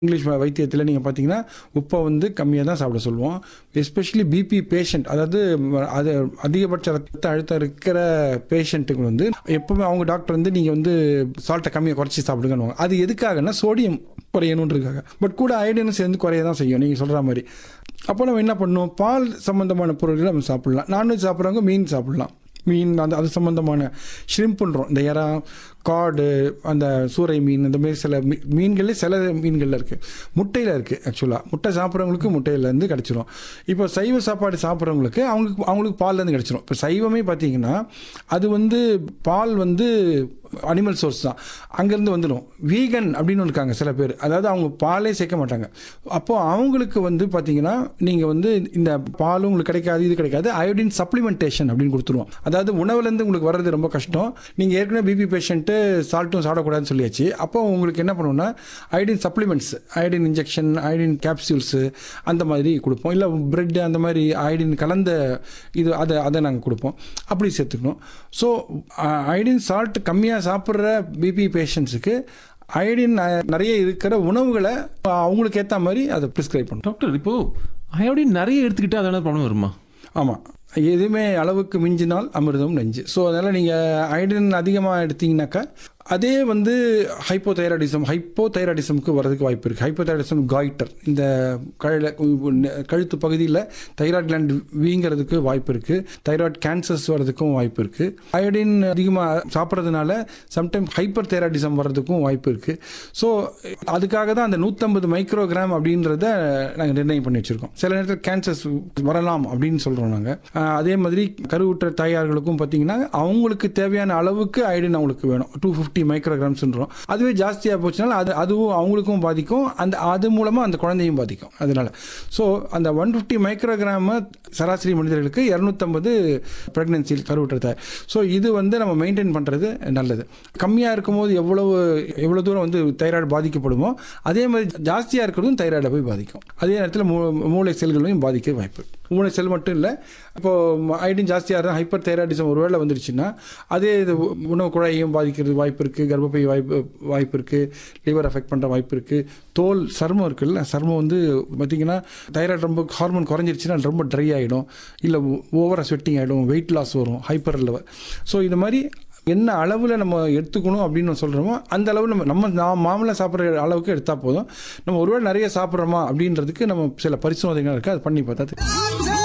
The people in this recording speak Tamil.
இங்கிலீஷ் வ- வைத்தியத்தில் நீங்கள் பார்த்தீங்கன்னா உப்பை வந்து கம்மியாக தான் சாப்பிட சொல்லுவோம் எஸ்பெஷலி பிபி பேஷண்ட் அதாவது ம- அது அதிகபட்ச ரத்த அழுத்தம் இருக்கிற பேஷண்ட்டுக்கு வந்து எப்பவுமே அவங்க டாக்டர் வந்து நீங்கள் வந்து சால்ட்டை கம்மியாக குறைச்சி சாப்பிடுங்கன்னு அது எதுக்காகன்னா சோடியம் குறையணுன்றதுக்காக பட் கூட அயோடினும் சேர்ந்து குறைய தான் செய்யும் நீங்கள் சொல்கிற மாதிரி அப்போ நம்ம என்ன பண்ணணும் பால் சம்மந்தமான பொருட்களை நம்ம சாப்பிடலாம் நான்வெஜ் சாப்பிட்றவங்க மீன் சாப்பிடலாம் மீன் அந்த அது சம்மந்தமான ஷ்ரிம்ப்புன்றோம் இந்த இறா காடு அந்த சூறை மீன் இந்த மாதிரி சில மீ மீன்களே சில மீன்களில் இருக்குது முட்டையில் இருக்குது ஆக்சுவலாக முட்டை சாப்பிட்றவங்களுக்கு முட்டையிலேருந்து கிடச்சிரும் இப்போ சைவ சாப்பாடு சாப்பிட்றவங்களுக்கு அவங்களுக்கு அவங்களுக்கு பால்லேருந்து கிடச்சிரும் இப்போ சைவமே பார்த்தீங்கன்னா அது வந்து பால் வந்து அனிமல் சோர்ஸ் தான் அங்கேருந்து வந்துடும் வீகன் அப்படின்னு ஒன்று இருக்காங்க சில பேர் அதாவது அவங்க பாலே சேர்க்க மாட்டாங்க அப்போது அவங்களுக்கு வந்து பார்த்தீங்கன்னா நீங்கள் வந்து இந்த பாலும் உங்களுக்கு கிடைக்காது இது கிடைக்காது அயோடின் சப்ளிமெண்டேஷன் அப்படின்னு கொடுத்துருவோம் அதாவது உணவுலேருந்து உங்களுக்கு வர்றது ரொம்ப கஷ்டம் நீங்கள் ஏற்கனவே பிபி பேஷண்ட்டு சால்ட்டும் சாப்பிடக்கூடாதுன்னு சொல்லியாச்சு அப்போ உங்களுக்கு என்ன பண்ணுவோம்னா iodine supplements iodine injection iodine capsules அந்த மாதிரி கொடுப்போம் இல்லை பிரெட் அந்த மாதிரி அயோடின் கலந்த இது அதை அதை நாங்கள் கொடுப்போம் அப்படி சேர்த்துக்கணும் ஸோ அயோடின் சால்ட் கம்மியாக சாப்பிட்ற பிபி பேஷண்ட்ஸுக்கு அயோடின் ந- நிறைய இருக்கிற உணவுகளை அவங்களுக்கு ஏற்ற மாதிரி அதை ப்ரிஸ்கிரைப் பண்ணுறோம் டாக்டர் இப்போ அயோடின் நிறைய எடுத்துக்கிட்டா அதனால ப்ராப்ளம் வருமா ஆமாம் எதுவுமே அளவுக்கு மிஞ்சினால் அமிர்தம் நெஞ்சு ஸோ அதனால் நீங்கள் அயோடின் அதிகமாக எடுத்தீங்கன்னாக்கா அதே வந்து ஹைப்போதைராய்டிசம் ஹைப்போதைராய்டிசம்க்கு வரதுக்கு வாய்ப்பு இருக்குது ஹைப்போதைராய்டிசம் காய்டர் இந்த கழ கழுத்து பகுதியில் தைராய்டு கிளாண்ட் வீங்கிறதுக்கு வாய்ப்பு இருக்குது தைராய்டு கேன்சர்ஸ் வர்றதுக்கும் வாய்ப்பு இருக்குது அயோடின் அதிகமாக சாப்பிட்றதுனால சம்டைம் ஹைப்பர் தைராய்டிசம் வர்றதுக்கும் வாய்ப்பு இருக்குது ஸோ அதுக்காக தான் அந்த நூற்றம்பது மைக்ரோகிராம் அப்படின்றத நாங்கள் நிர்ணயம் பண்ணி வச்சுருக்கோம் சில நேரத்தில் கேன்சர்ஸ் வரலாம் அப்படின்னு சொல்கிறோம் நாங்கள் அதே மாதிரி கருவுற்ற தாயார்களுக்கும் பார்த்தீங்கன்னா அவங்களுக்கு தேவையான அளவுக்கு அயோடின் அவங்களுக்கு வேணும் டூ ஃபிஃப்டி மைக்ரோகிராம்ஸ்ன்றோம் அதுவே ஜாஸ்தியாக போச்சுனால அது அதுவும் அவங்களுக்கும் பாதிக்கும் அந்த அது மூலமாக அந்த குழந்தையும் பாதிக்கும் அதனால ஸோ அந்த ஒன் ஃபிஃப்டி மைக்ரோகிராம் சராசரி மனிதர்களுக்கு இரநூத்தம்பது ப்ரெக்னென்சி கருவுற்ற தாய் ஸோ இது வந்து நம்ம மெயின்டைன் பண்ணுறது நல்லது கம்மியாக இருக்கும்போது எவ்வளவு எவ்வளோ தூரம் வந்து தைராய்டு பாதிக்கப்படுமோ அதே மாதிரி ஜாஸ்தியாக இருக்கிறதும் தைராய்டை போய் பாதிக்கும் அதே நேரத்தில் மூ மூளை செல்களையும் பாதிக்க வாய்ப்பு மூளை செல் மட்டும் இல்லை இப்போ ஐடின் ஜாஸ்தியாக இருந்தால் ஹைப்பர் தைராய்டிசம் ஒருவேளை வந்துருச்சுன்னா அதே இது உ- உணவு குழாயையும் பாதிக்கிறது வாய்ப்பு இருக்குது கர்ப்பப்பை வாய்ப்பு வாய்ப்பு இருக்குது லிவர் அஃபெக்ட் பண்ணுற வாய்ப்பு இருக்குது தோல் சர்மம் இருக்குல்ல சர்மம் வந்து பார்த்திங்கன்னா தைராய்டு ரொம்ப ஹார்மோன் குறைஞ்சிருச்சுன்னா ரொம்ப ட்ரை ஆகிடும் இல்லை ஓவராக ஸ்வெட்டிங் ஆகிடும் வெயிட் லாஸ் வரும் ஹைப்பர் லெவல் ஸோ இது மாதிரி என்ன அளவில் நம்ம எடுத்துக்கணும் அப்படின்னு சொல்கிறோமோ அந்த அளவு நம்ம நம்ம நான் மாமலை சாப்பிட்ற அளவுக்கு எடுத்தால் போதும் நம்ம ஒருவேளை நிறைய சாப்பிட்றோமா அப்படின்றதுக்கு நம்ம சில பரிசோதனைகள் இருக்குது அது பண்ணி பார்த்தா தெரியும்.